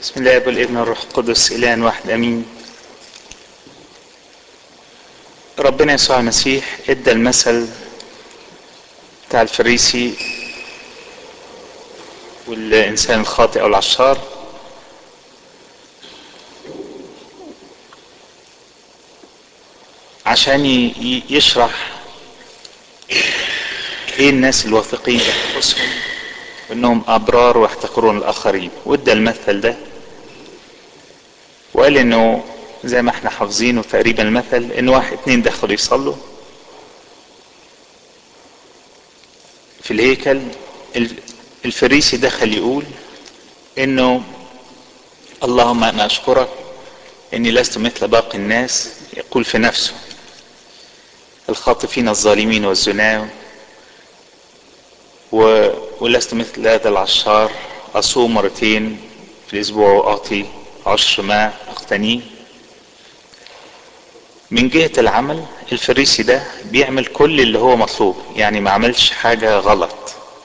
بسم الله والابن الروح القدس إله واحد أمين ربنا يسوع المسيح ادى المثل بتاع الفريسي والإنسان الخاطئ أو العشار عشان يشرح ايه الناس الواثقين بانفسهم انهم ابرار ويحتقرون الاخرين وادى المثل ده وقال انه زي ما احنا حافظينه تقريبا المثل ان واحد اتنين دخلوا يصلوا في الهيكل الفريسي دخل يقول انه اللهم انا اشكرك اني لست مثل باقي الناس يقول في نفسه الخاطفين الظالمين والزنا و... ولست مثل هذا العشار اصوم مرتين في الاسبوع واعطي عشر ما اقتنيه من جهة العمل الفريسي ده بيعمل كل اللي هو مطلوب يعني ما عملش حاجة غلط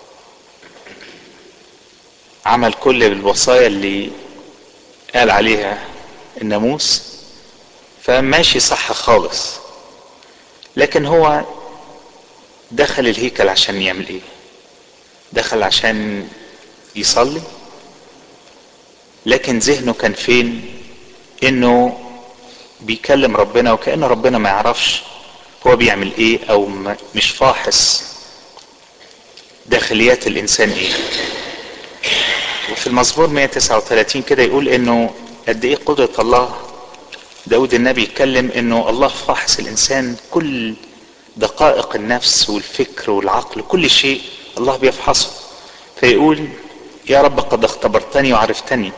عمل كل الوصايا اللي قال عليها الناموس فماشي صح خالص لكن هو دخل الهيكل عشان يعمل ايه دخل عشان يصلي لكن ذهنه كان فين انه بيكلم ربنا وكأن ربنا ما يعرفش هو بيعمل ايه او مش فاحص داخليات الانسان ايه وفي المزمور 139 كده يقول انه قد ايه قدرة الله داود النبي يتكلم انه الله فاحص الانسان كل دقائق النفس والفكر والعقل كل شيء الله بيفحصه فيقول يا رب قد اختبرتني وعرفتني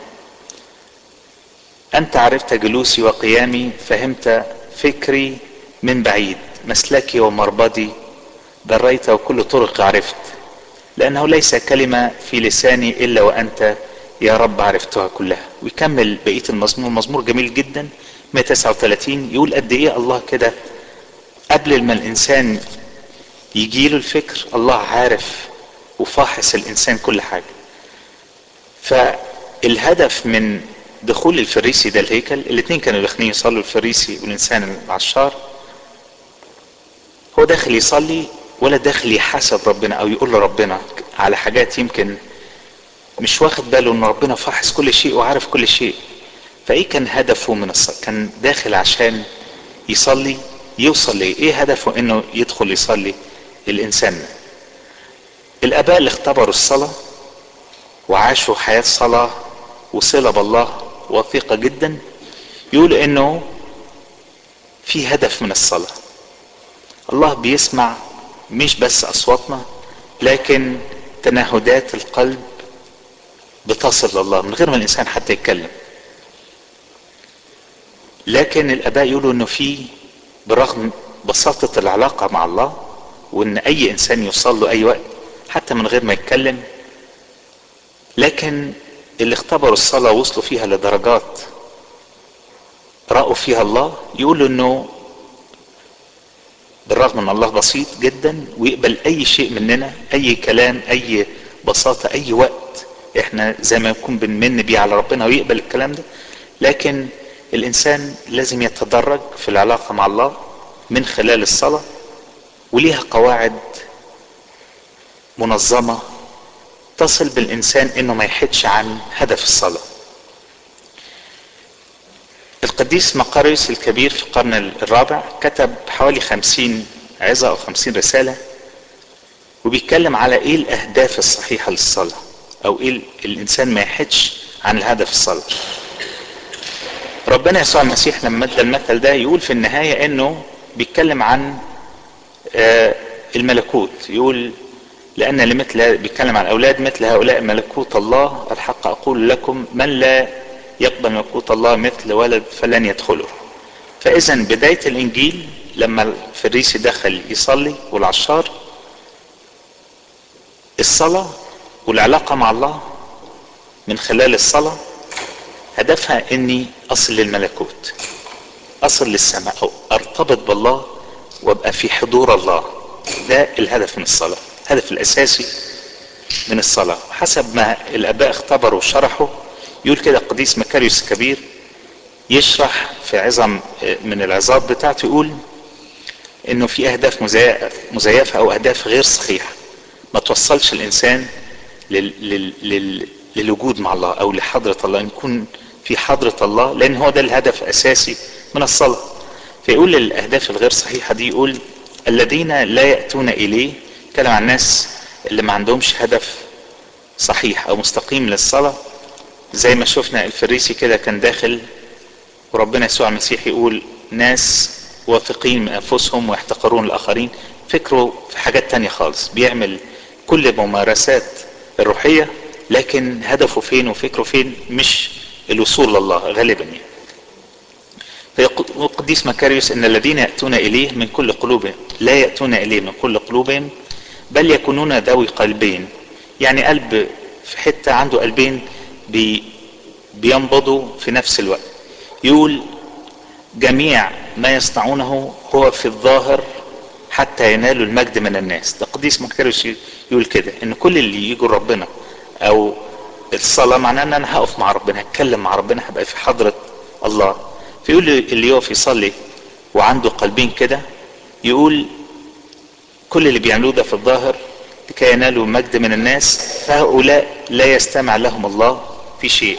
انت عرفت جلوسي وقيامي فهمت فكري من بعيد مسلكي ومربدي دريت وكل طرق عرفت لانه ليس كلمه في لساني الا وانت يا رب عرفتها كلها ويكمل بقيه المزمور مزمور جميل جدا 139 يقول قد ايه الله كده قبل ما الانسان يجيله الفكر الله عارف وفاحص الانسان كل حاجه فالهدف من دخول الفريسي ده الهيكل الاثنين كانوا داخلين يصلوا الفريسي والانسان العشار هو داخل يصلي ولا داخل يحاسب ربنا او يقول لربنا على حاجات يمكن مش واخد باله ان ربنا فاحص كل شيء وعارف كل شيء فايه كان هدفه من الصلاة كان داخل عشان يصلي يوصل لايه ايه هدفه انه يدخل يصلي الانسان الاباء اللي اختبروا الصلاة وعاشوا حياة صلاة وصلة بالله وثيقة جدا يقول انه في هدف من الصلاة الله بيسمع مش بس اصواتنا لكن تنهدات القلب بتصل لله من غير ما الانسان حتى يتكلم لكن الاباء يقولوا انه في برغم بساطة العلاقة مع الله وان اي انسان يوصل له اي وقت حتى من غير ما يتكلم لكن اللي اختبروا الصلاة وصلوا فيها لدرجات رأوا فيها الله يقولوا انه بالرغم ان الله بسيط جدا ويقبل اي شيء مننا اي كلام اي بساطة اي وقت احنا زي ما يكون بنمن بيه على ربنا ويقبل الكلام ده لكن الانسان لازم يتدرج في العلاقة مع الله من خلال الصلاة وليها قواعد منظمة تصل بالانسان انه ما يحدش عن هدف الصلاة القديس مقاريوس الكبير في القرن الرابع كتب حوالي خمسين عظة او خمسين رسالة وبيتكلم على ايه الاهداف الصحيحة للصلاة او ايه الانسان ما يحدش عن الهدف الصلاة ربنا يسوع المسيح لما ادى المثل ده يقول في النهاية انه بيتكلم عن الملكوت يقول لان لمثل بيتكلم عن اولاد مثل هؤلاء ملكوت الله الحق اقول لكم من لا يقبل ملكوت الله مثل ولد فلن يدخله فاذا بداية الانجيل لما الفريسي دخل يصلي والعشار الصلاة والعلاقة مع الله من خلال الصلاة هدفها اني اصل للملكوت اصل للسماء او ارتبط بالله وابقى في حضور الله ده الهدف من الصلاة الهدف الاساسي من الصلاة حسب ما الاباء اختبروا وشرحوا يقول كده القديس مكاريوس الكبير يشرح في عظم من العظات بتاعته يقول انه في اهداف مزيفة او اهداف غير صحيحة ما توصلش الانسان لل... لل... لل... للوجود مع الله او لحضرة الله ان يكون في حضرة الله لان هو ده الهدف الاساسي من الصلاة فيقول الاهداف الغير صحيحة دي يقول الذين لا يأتون اليه كلام عن الناس اللي ما عندهمش هدف صحيح او مستقيم للصلاة زي ما شفنا الفريسي كده كان داخل وربنا يسوع المسيح يقول ناس واثقين من انفسهم ويحتقرون الاخرين فكره في حاجات تانية خالص بيعمل كل ممارسات الروحية لكن هدفه فين وفكره فين مش الوصول لله غالبا يعني فيقول القديس مكاريوس ان الذين يأتون اليه من كل قلوبهم لا يأتون اليه من كل قلوبهم بل يكونون ذوي قلبين يعني قلب في حتة عنده قلبين بي بينبضوا في نفس الوقت يقول جميع ما يصنعونه هو في الظاهر حتى ينالوا المجد من الناس ده قديس مكاريوس يقول كده ان كل اللي يجوا ربنا او الصلاة معناه ان انا هقف مع ربنا هتكلم مع ربنا هبقى في حضرة الله فيقول اللي يقف يصلي وعنده قلبين كده يقول كل اللي بيعملوه ده في الظاهر لكي ينالوا مجد من الناس فهؤلاء لا يستمع لهم الله في شيء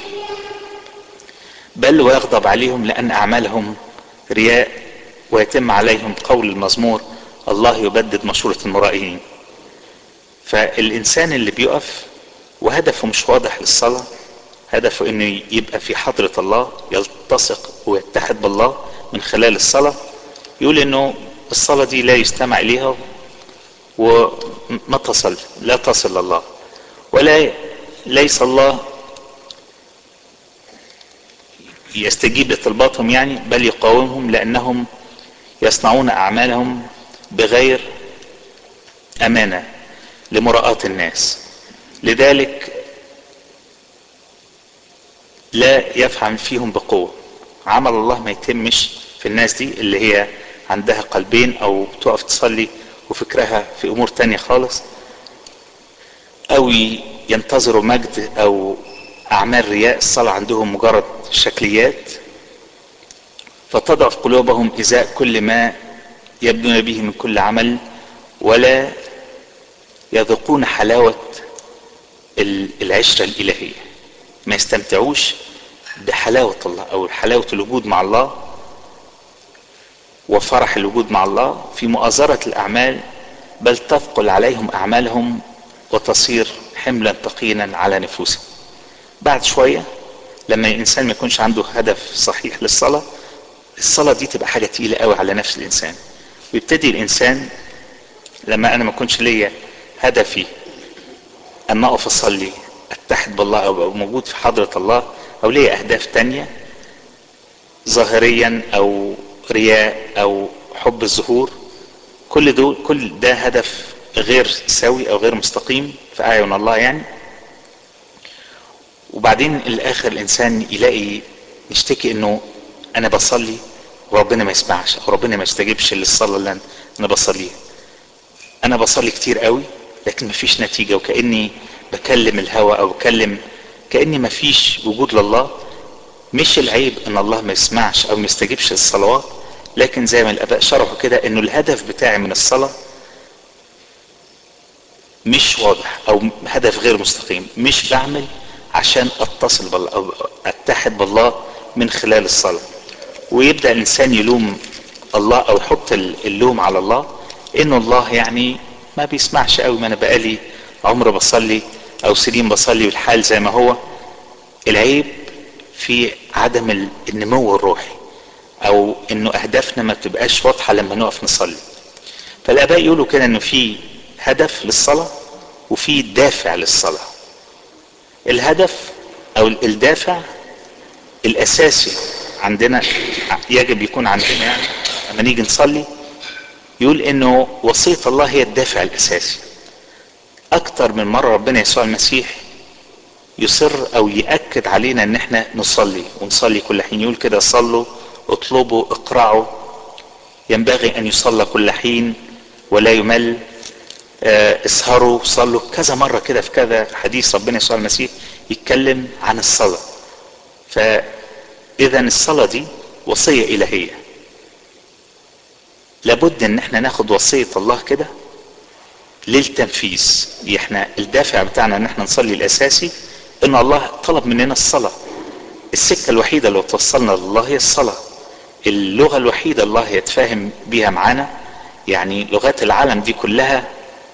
بل ويغضب عليهم لأن أعمالهم رياء ويتم عليهم قول المزمور الله يبدد مشورة المرائين فالإنسان اللي بيقف وهدفه مش واضح للصلاة هدفه انه يبقى في حضرة الله يلتصق ويتحد بالله من خلال الصلاة يقول انه الصلاة دي لا يستمع اليها وما تصل لا تصل لله ولا ليس الله يستجيب لطلباتهم يعني بل يقاومهم لانهم يصنعون اعمالهم بغير امانه لمراءاه الناس لذلك لا يفعل فيهم بقوه عمل الله ما يتمش في الناس دي اللي هي عندها قلبين او تقف تصلي وفكرها في امور تانية خالص او ينتظروا مجد او اعمال رياء الصلاة عندهم مجرد شكليات فتضعف قلوبهم ازاء كل ما يبدون به من كل عمل ولا يذوقون حلاوة العشرة الالهية ما يستمتعوش بحلاوة الله او حلاوة الوجود مع الله وفرح الوجود مع الله في مؤازرة الاعمال بل تثقل عليهم اعمالهم وتصير حملا ثقيلا على نفوسهم بعد شوية لما الانسان ما يكونش عنده هدف صحيح للصلاة الصلاة دي تبقى حاجة تقيلة قوي على نفس الانسان ويبتدي الانسان لما انا ما كنش ليا هدفي اما اقف اصلي اتحد بالله او ابقى موجود في حضرة الله او ليا اهداف تانية ظاهريا او رياء او حب الظهور كل دول كل ده هدف غير سوي او غير مستقيم في اعين الله يعني وبعدين الاخر الانسان يلاقي يشتكي انه انا بصلي وربنا ما يسمعش او ربنا ما يستجيبش للصلاه اللي انا بصليها انا بصلي كتير قوي لكن مفيش نتيجه وكاني بكلم الهوى او بكلم كاني مفيش وجود لله مش العيب ان الله ما يسمعش او ما يستجيبش للصلوات لكن زي ما الاباء شرحوا كده انه الهدف بتاعي من الصلاه مش واضح او هدف غير مستقيم مش بعمل عشان اتصل بالله او اتحد بالله من خلال الصلاة ويبدأ الانسان يلوم الله او يحط اللوم على الله انه الله يعني ما بيسمعش قوي ما انا بقالي عمر بصلي او سنين بصلي والحال زي ما هو العيب في عدم النمو الروحي او انه اهدافنا ما بتبقاش واضحة لما نقف نصلي فالاباء يقولوا كده انه في هدف للصلاة وفي دافع للصلاة الهدف او الدافع الاساسي عندنا يجب يكون عندنا يعني لما نيجي نصلي يقول انه وصية الله هي الدافع الاساسي اكتر من مرة ربنا يسوع المسيح يصر او يأكد علينا ان احنا نصلي ونصلي كل حين يقول كده صلوا اطلبوا اقرعوا ينبغي ان يصلى كل حين ولا يمل اسهروا صلوا كذا مرة كده في كذا حديث ربنا يسوع المسيح يتكلم عن الصلاة فاذا الصلاة دي وصية الهية لابد ان احنا ناخد وصية الله كده للتنفيذ احنا الدافع بتاعنا ان احنا نصلي الاساسي ان الله طلب مننا الصلاة السكة الوحيدة اللي توصلنا لله هي الصلاة اللغة الوحيدة الله يتفاهم بيها معانا يعني لغات العالم دي كلها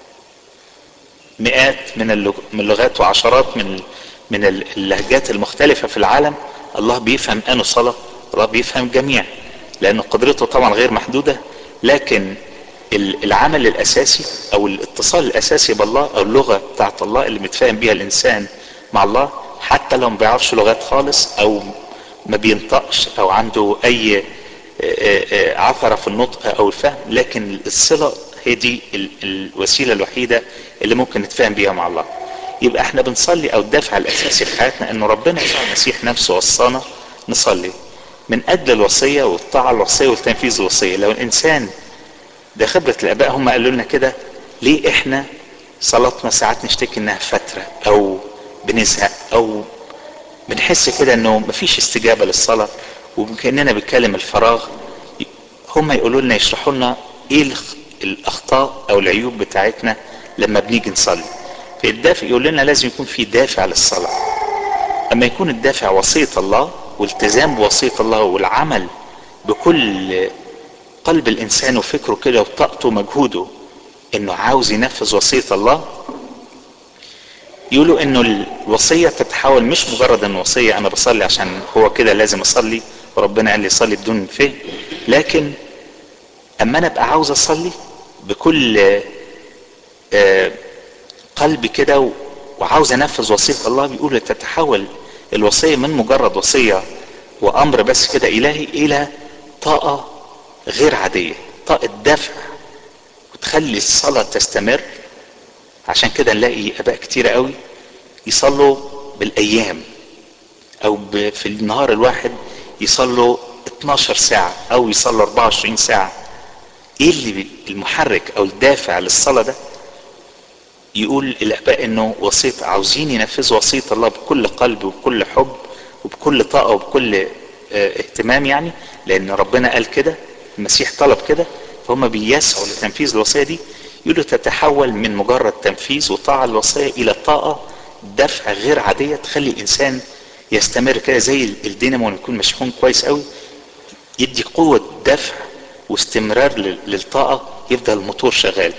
مئات من من اللغات وعشرات من من اللهجات المختلفة في العالم الله بيفهم انه صلاة الله بيفهم جميع لان قدرته طبعا غير محدودة لكن العمل الاساسي او الاتصال الاساسي بالله او اللغة بتاعت الله اللي متفاهم بيها الانسان مع الله حتى لو ما بيعرفش لغات خالص او ما بينطقش او عنده اي عثرة في النطق او الفهم لكن الصلة هي دي الوسيلة الوحيدة اللي ممكن نتفاهم بيها مع الله يبقى احنا بنصلي او الدافع الاساسي في حياتنا انه ربنا يسوع المسيح نفسه وصانا نصلي من اجل الوصية والطاعة الوصية والتنفيذ الوصية لو الانسان ده خبرة الاباء هم قالوا لنا كده ليه احنا صلاتنا ساعات نشتكي انها فترة او بنزهق او بنحس كده انه مفيش استجابة للصلاة وكأننا بنتكلم الفراغ هم يقولوا لنا يشرحوا لنا ايه الاخطاء او العيوب بتاعتنا لما بنيجي نصلي فالدافع يقول لنا لازم يكون في دافع للصلاة اما يكون الدافع وصية الله والتزام بوصية الله والعمل بكل قلب الانسان وفكره كده وطاقته ومجهوده انه عاوز ينفذ وصية الله يقولوا انه الوصية تتحول مش مجرد ان وصية انا بصلي عشان هو كده لازم اصلي وربنا قال لي صلي بدون فهم لكن اما انا ابقى عاوز اصلي بكل قلبي كده وعاوز انفذ وصية الله بيقول تتحول الوصية من مجرد وصية وامر بس كده الهي الى طاقة غير عادية طاقة دفع وتخلي الصلاة تستمر عشان كده نلاقي اباء كتير قوي يصلوا بالايام او في النهار الواحد يصلوا 12 ساعة او يصلوا 24 ساعة ايه اللي المحرك او الدافع للصلاة ده يقول الاباء انه وصية عاوزين ينفذوا وصية الله بكل قلب وبكل حب وبكل طاقة وبكل اه اهتمام يعني لان ربنا قال كده المسيح طلب كده فهم بيسعوا لتنفيذ الوصية دي يقولوا تتحول من مجرد تنفيذ وطاعة الوصية الى طاقة دفع غير عادية تخلي الانسان يستمر كده زي الدينامو لما يكون مشحون كويس قوي يدي قوة دفع واستمرار للطاقة يفضل الموتور شغال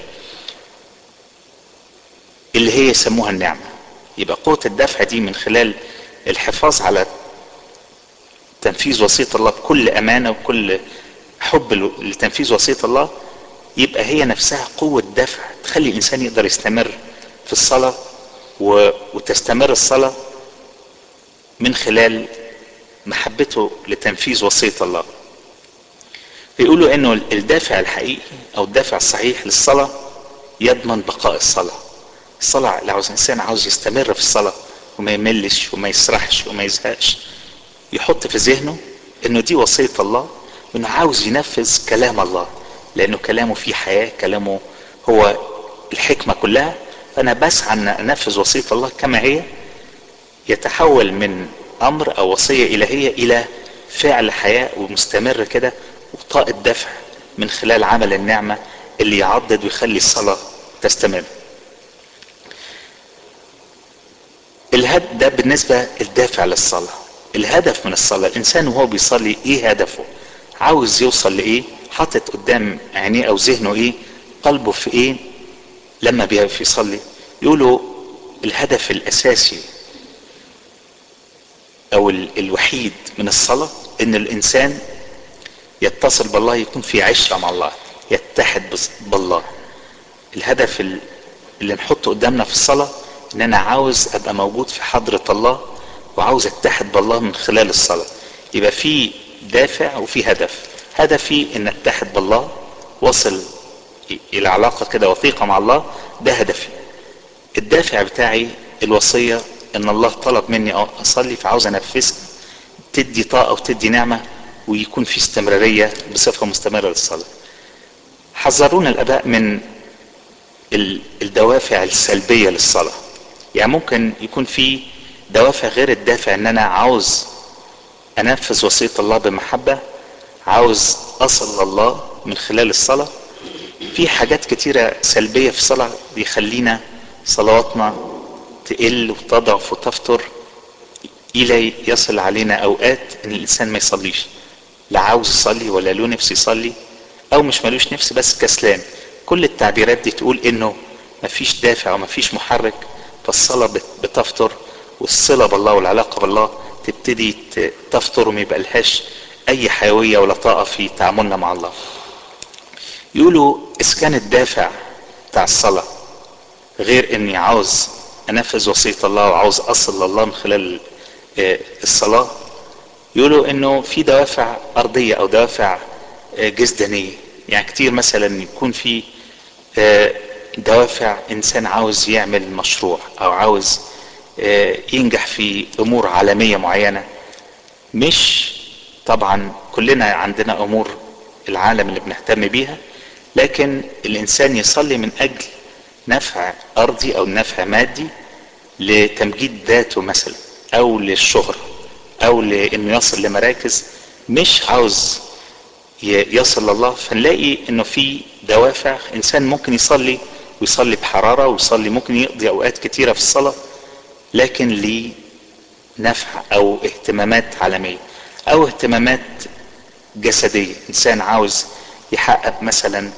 اللي هي يسموها النعمة يبقى قوة الدفع دي من خلال الحفاظ على تنفيذ وصية الله بكل أمانة وكل حب لتنفيذ وصية الله يبقى هي نفسها قوة دفع تخلي الإنسان يقدر يستمر في الصلاة وتستمر الصلاة من خلال محبته لتنفيذ وصية الله بيقولوا انه الدافع الحقيقي او الدافع الصحيح للصلاة يضمن بقاء الصلاة الصلاة لو الانسان عاوز يستمر في الصلاة وما يملش وما يسرحش وما يزهقش يحط في ذهنه انه دي وصية الله وانه عاوز ينفذ كلام الله لانه كلامه فيه حياة كلامه هو الحكمة كلها فانا بسعى ان انفذ وصية الله كما هي يتحول من امر او وصية الهية الى فعل حياة ومستمر كده وطاقة دفع من خلال عمل النعمة اللي يعضد ويخلي الصلاة تستمر الهد ده بالنسبة الدافع للصلاة الهدف من الصلاة الانسان وهو بيصلي ايه هدفه عاوز يوصل لايه حاطط قدام عينيه او ذهنه ايه قلبه في ايه لما بيقف يصلي يقولوا الهدف الاساسي او الوحيد من الصلاة ان الانسان يتصل بالله يكون في عشرة مع الله يتحد بالله الهدف اللي نحطه قدامنا في الصلاة ان انا عاوز ابقى موجود في حضرة الله وعاوز اتحد بالله من خلال الصلاة يبقى في دافع وفي هدف هدفي ان اتحد بالله وصل الى علاقة كده وثيقة مع الله ده هدفي الدافع بتاعي الوصية ان الله طلب مني اصلي فعاوز انفذها تدي طاقة وتدي نعمة ويكون في استمرارية بصفة مستمرة للصلاة حذرونا الاباء من الدوافع السلبية للصلاة يعني ممكن يكون في دوافع غير الدافع ان انا عاوز انفذ وصية الله بمحبة عاوز اصل لله من خلال الصلاة في حاجات كتيرة سلبية في الصلاة بيخلينا صلواتنا تقل وتضعف وتفتر الى يصل علينا اوقات ان الانسان ما يصليش لا عاوز يصلي ولا له نفس يصلي او مش ملوش نفس بس كسلان كل التعبيرات دي تقول انه مفيش دافع ومفيش محرك فالصلاة بتفتر والصلة بالله والعلاقة بالله تبتدي تفتر وما يبقى لهاش اي حيوية ولا طاقة في تعاملنا مع الله يقولوا اذا كان الدافع بتاع الصلاة غير اني عاوز انفذ وصية الله وعاوز اصل لله من خلال الصلاة يقولوا انه في دوافع ارضية او دوافع جسدانية يعني كتير مثلا يكون في دوافع انسان عاوز يعمل مشروع او عاوز ينجح في امور عالمية معينة مش طبعا كلنا عندنا امور العالم اللي بنهتم بيها لكن الانسان يصلي من اجل نفع ارضي او نفع مادي لتمجيد ذاته مثلا او للشهرة او لانه يصل لمراكز مش عاوز يصل لله فنلاقي انه في دوافع انسان ممكن يصلي ويصلي بحرارة ويصلي ممكن يقضي اوقات كتيرة في الصلاة لكن ليه نفع او اهتمامات عالمية او اهتمامات جسدية انسان عاوز يحقق مثلا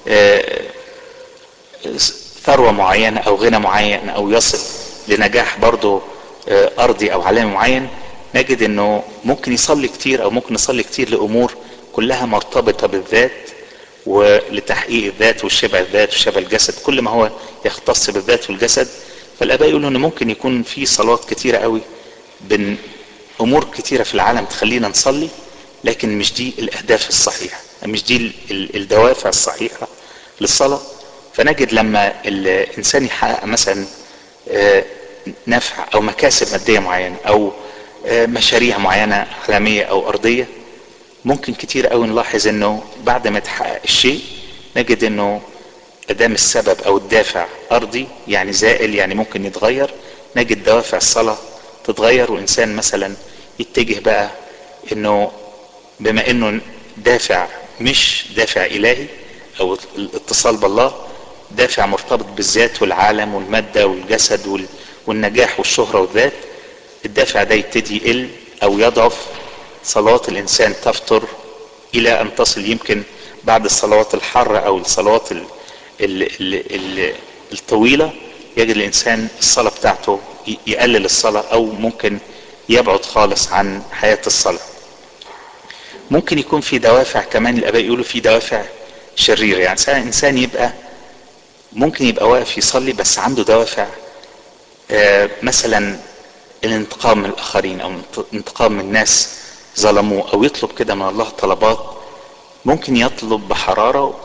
ثروة معينة او غنى معين او يصل لنجاح برضه ارضي او عالمي معين نجد انه ممكن يصلي كتير او ممكن يصلي كتير لامور كلها مرتبطة بالذات ولتحقيق الذات والشبع الذات وشبع الجسد كل ما هو يختص بالذات والجسد فالاباء يقولوا ان ممكن يكون في صلوات كتيرة قوي بين امور كتيرة في العالم تخلينا نصلي لكن مش دي الاهداف الصحيحة مش دي الدوافع الصحيحة للصلاة فنجد لما الانسان يحقق مثلا نفع او مكاسب مادية معينة او مشاريع معينة عالمية او ارضية ممكن كتير قوي نلاحظ انه بعد ما يتحقق الشيء نجد انه ادام السبب او الدافع ارضي يعني زائل يعني ممكن يتغير نجد دوافع الصلاة تتغير وانسان مثلا يتجه بقى انه بما انه دافع مش دافع الهي او الاتصال بالله دافع مرتبط بالذات والعالم والمادة والجسد والنجاح والشهرة والذات الدافع ده يبتدي يقل او يضعف صلوات الانسان تفتر الى ان تصل يمكن بعد الصلوات الحارة او الصلوات ال ال ال ال الطويلة يجد الانسان الصلاة بتاعته يقلل الصلاة او ممكن يبعد خالص عن حياة الصلاة ممكن يكون في دوافع كمان الاباء يقولوا في دوافع شريرة يعني انسان يبقى ممكن يبقى واقف يصلي بس عنده دوافع آه مثلا الانتقام من الاخرين او الانتقام من ناس ظلموه او يطلب كده من الله طلبات ممكن يطلب بحرارة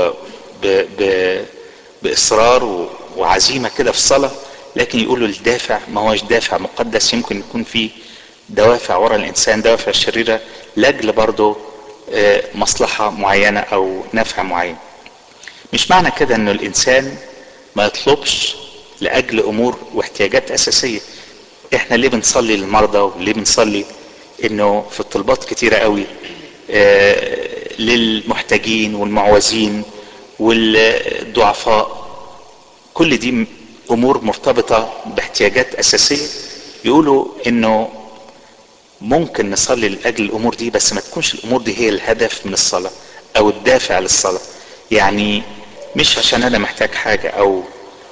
وبإصرار وعزيمة كده في الصلاة لكن يقولوا الدافع ما هوش دافع مقدس يمكن يكون فيه دوافع ورا الانسان دوافع شريرة لاجل برضه مصلحة معينة او نفع معين مش معنى كده انه الانسان ما يطلبش لاجل امور واحتياجات اساسية احنا ليه بنصلي للمرضى وليه بنصلي انه في الطلبات كتيرة قوي للمحتاجين والمعوزين والضعفاء كل دي امور مرتبطة باحتياجات اساسية يقولوا انه ممكن نصلي لاجل الامور دي بس ما تكونش الامور دي هي الهدف من الصلاة او الدافع للصلاة يعني مش عشان انا محتاج حاجة او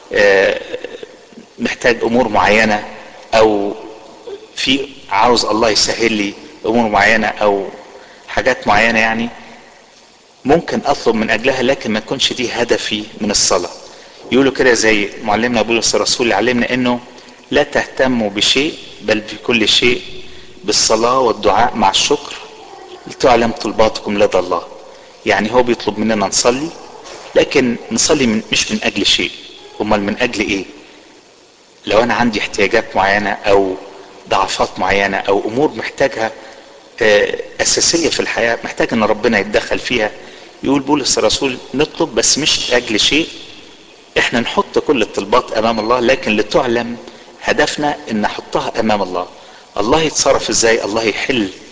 محتاج امور معينة او في عاوز الله يسهل لي امور معينة او حاجات معينة يعني ممكن اطلب من اجلها لكن ما تكونش دي هدفي من الصلاة يقولوا كده زي معلمنا بولس الرسول علمنا انه لا تهتموا بشيء بل بكل شيء بالصلاة والدعاء مع الشكر لتعلم طلباتكم لدى الله يعني هو بيطلب مننا نصلي لكن نصلي من مش من اجل شيء امال من اجل ايه لو انا عندي احتياجات معينة او ضعفات معينة او امور محتاجها اساسية في الحياة محتاج ان ربنا يتدخل فيها يقول بولس الرسول نطلب بس مش لاجل شيء احنا نحط كل الطلبات امام الله لكن لتعلم هدفنا ان نحطها امام الله الله يتصرف ازاي الله يحل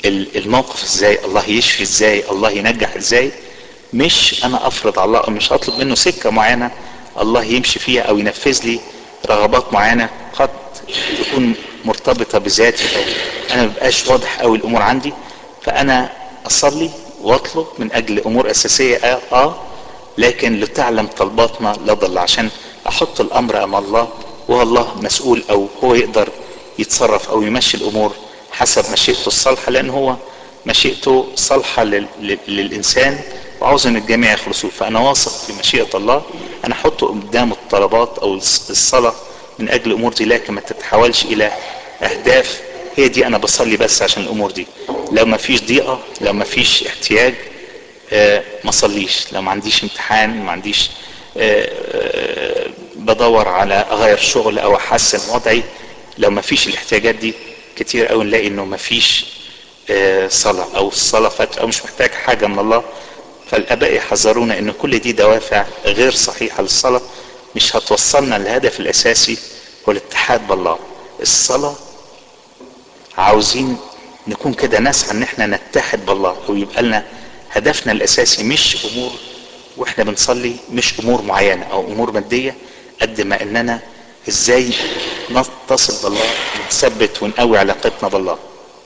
الموقف ازاي الله يشفي ازاي الله ينجح ازاي مش انا افرض على الله او مش اطلب منه سكة معينة الله يمشي فيها او ينفذ لي رغبات معينة قد تكون مرتبطة بذاتي او انا مبقاش واضح اوي الامور عندي فانا اصلي واطلب من اجل امور اساسية اه, آه لكن لتعلم طلباتنا لدى الله عشان احط الامر امام الله وهو الله مسؤول او هو يقدر يتصرف او يمشي الامور حسب مشيئته الصالحة لان هو مشيئته صالحة للانسان وعاوز ان الجميع يخلصوه فانا واثق في مشيئة الله انا احط قدام الطلبات او الصلاة من اجل الامور دي لكن ما تتحولش الى اهداف هي دي انا بصلي بس عشان الامور دي لو ما فيش ضيقة لو ما فيش احتياج آه ما صليش لو ما عنديش امتحان ما عنديش آه آه بدور على اغير شغل او احسن وضعي لو ما فيش الاحتياجات دي كتير قوي نلاقي انه ما فيش صلاة او الصلاة فترة او مش محتاج حاجة من الله فالاباء يحذرونا ان كل دي دوافع غير صحيحة للصلاة مش هتوصلنا للهدف الاساسي هو الاتحاد بالله الصلاة عاوزين نكون كده نسعى ان احنا نتحد بالله او يبقى لنا هدفنا الاساسي مش امور واحنا بنصلي مش امور معينة او امور مادية قد ما اننا ازاي نتصل بالله ونثبت ونقوي علاقتنا بالله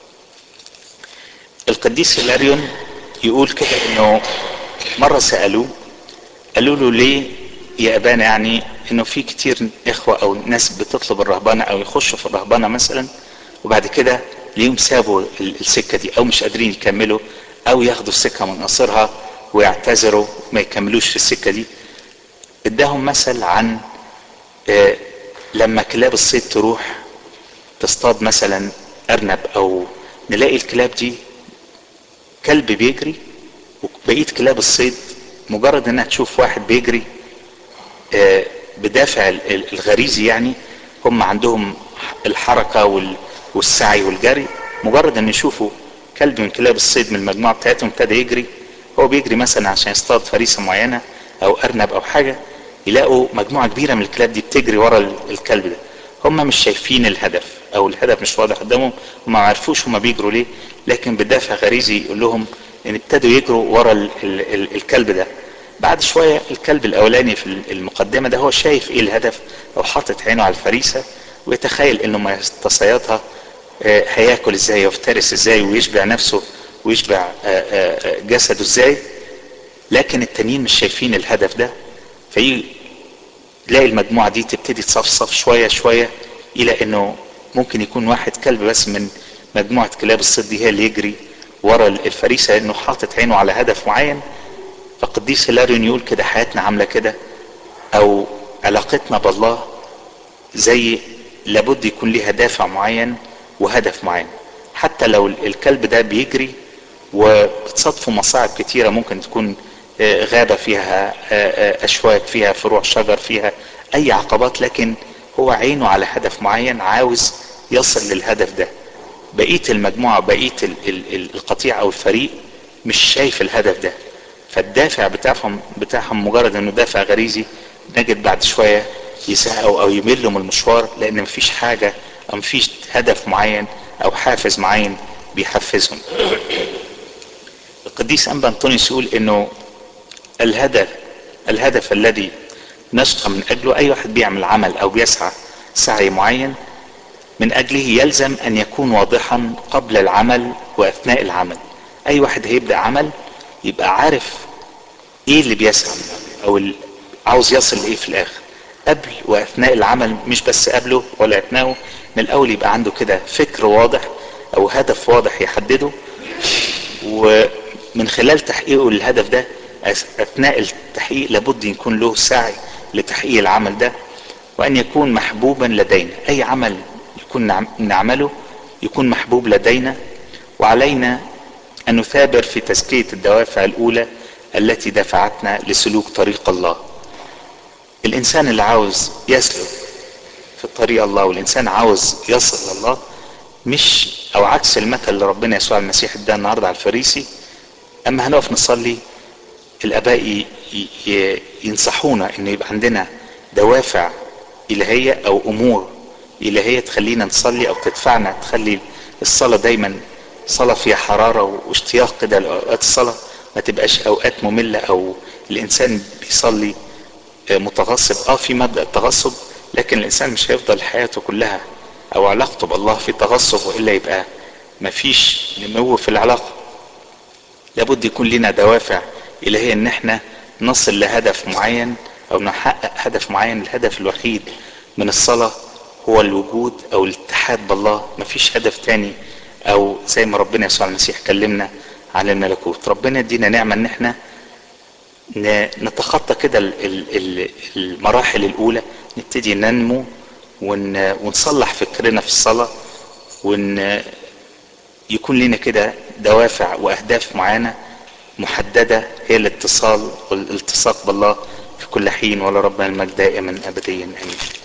القديس هيلاريون يقول كده انه مرة سألوه قالوا له ليه يا ابانا يعني انه في كتير اخوة او ناس بتطلب الرهبنة او يخشوا في الرهبنة مثلا وبعد كده ليهم سابوا السكة دي او مش قادرين يكملوا او ياخدوا السكة من قصرها ويعتذروا ما يكملوش في السكة دي اداهم مثل عن آه لما كلاب الصيد تروح تصطاد مثلا ارنب او نلاقي الكلاب دي كلب بيجري وبقيه كلاب الصيد مجرد انها تشوف واحد بيجري آه بدافع الغريزي يعني هم عندهم الحركة والسعي والجري مجرد ان يشوفوا كلب من كلاب الصيد من المجموعة بتاعتهم ابتدى يجري هو بيجري مثلا عشان يصطاد فريسة معينة او ارنب او حاجة يلاقوا مجموعة كبيرة من الكلاب دي بتجري ورا الكلب ده هم مش شايفين الهدف او الهدف مش واضح قدامهم وما عرفوش هم بيجروا ليه لكن بدافع غريزي يقول لهم ان ابتدوا يجروا ورا ال ال ال الكلب ده بعد شوية الكلب الاولاني في المقدمة ده هو شايف ايه الهدف او حاطط عينه على الفريسة ويتخيل انه ما يستصيدها هياكل ازاي ويفترس ازاي ويشبع نفسه ويشبع جسده ازاي لكن التانيين مش شايفين الهدف ده في تلاقي المجموعة دي تبتدي تصفصف شوية شوية إلى إنه ممكن يكون واحد كلب بس من مجموعة كلاب الصيد دي هي اللي يجري ورا الفريسة إنه حاطط عينه على هدف معين فقديس هيلاريون يقول كده حياتنا عاملة كده أو علاقتنا بالله زي لابد يكون ليها دافع معين وهدف معين حتى لو الكلب ده بيجري وبتصادفوا مصاعب كتيرة ممكن تكون غابة فيها أشواك فيها فروع شجر فيها أي عقبات لكن هو عينه على هدف معين عاوز يصل للهدف ده بقية المجموعة بقية القطيع أو الفريق مش شايف الهدف ده فالدافع بتاعهم بتاعهم مجرد انه دافع غريزي نجد بعد شوية يزهقوا او يملوا من المشوار لان مفيش حاجة او مفيش هدف معين او حافز معين بيحفزهم القديس انبا انطونيوس يقول انه الهدف الهدف الذي نشقى من اجله اي واحد بيعمل عمل او بيسعى سعي معين من اجله يلزم ان يكون واضحا قبل العمل واثناء العمل اي واحد هيبدا عمل يبقى عارف ايه اللي بيسعى او عاوز يصل لايه في الاخر قبل واثناء العمل مش بس قبله ولا اثناءه من الاول يبقى عنده كده فكر واضح او هدف واضح يحدده ومن خلال تحقيقه للهدف ده اثناء التحقيق لابد يكون له سعي لتحقيق العمل ده وان يكون محبوبا لدينا اي عمل يكون نعمله يكون محبوب لدينا وعلينا ان نثابر في تزكية الدوافع الاولى التي دفعتنا لسلوك طريق الله الانسان اللي عاوز يسلك في طريق الله والانسان عاوز يصل لله مش او عكس المثل اللي ربنا يسوع المسيح اداه النهارده على الفريسي اما هنقف نصلي الاباء ينصحونا ان يبقى عندنا دوافع الهيه او امور الهيه تخلينا نصلي او تدفعنا تخلي الصلاه دايما صلاة فيها حرارة واشتياق كده لأوقات الصلاة ما تبقاش أوقات مملة أو الإنسان بيصلي متغصب اه في مبدأ التغصب لكن الإنسان مش هيفضل حياته كلها أو علاقته بالله في تغصب وإلا يبقى مفيش نمو في العلاقة لابد يكون لنا دوافع إلهية إن احنا نصل لهدف معين أو نحقق هدف معين الهدف الوحيد من الصلاة هو الوجود أو الاتحاد بالله مفيش هدف تاني أو زي ما ربنا يسوع المسيح كلمنا عن الملكوت ربنا يدينا نعمة إن احنا نتخطى كده المراحل الأولى نبتدي ننمو ونصلح فكرنا في الصلاة ون يكون لنا كده دوافع واهداف معينه محدده هي الاتصال والالتصاق بالله في كل حين ولا ربنا المجد دائما ابديا امين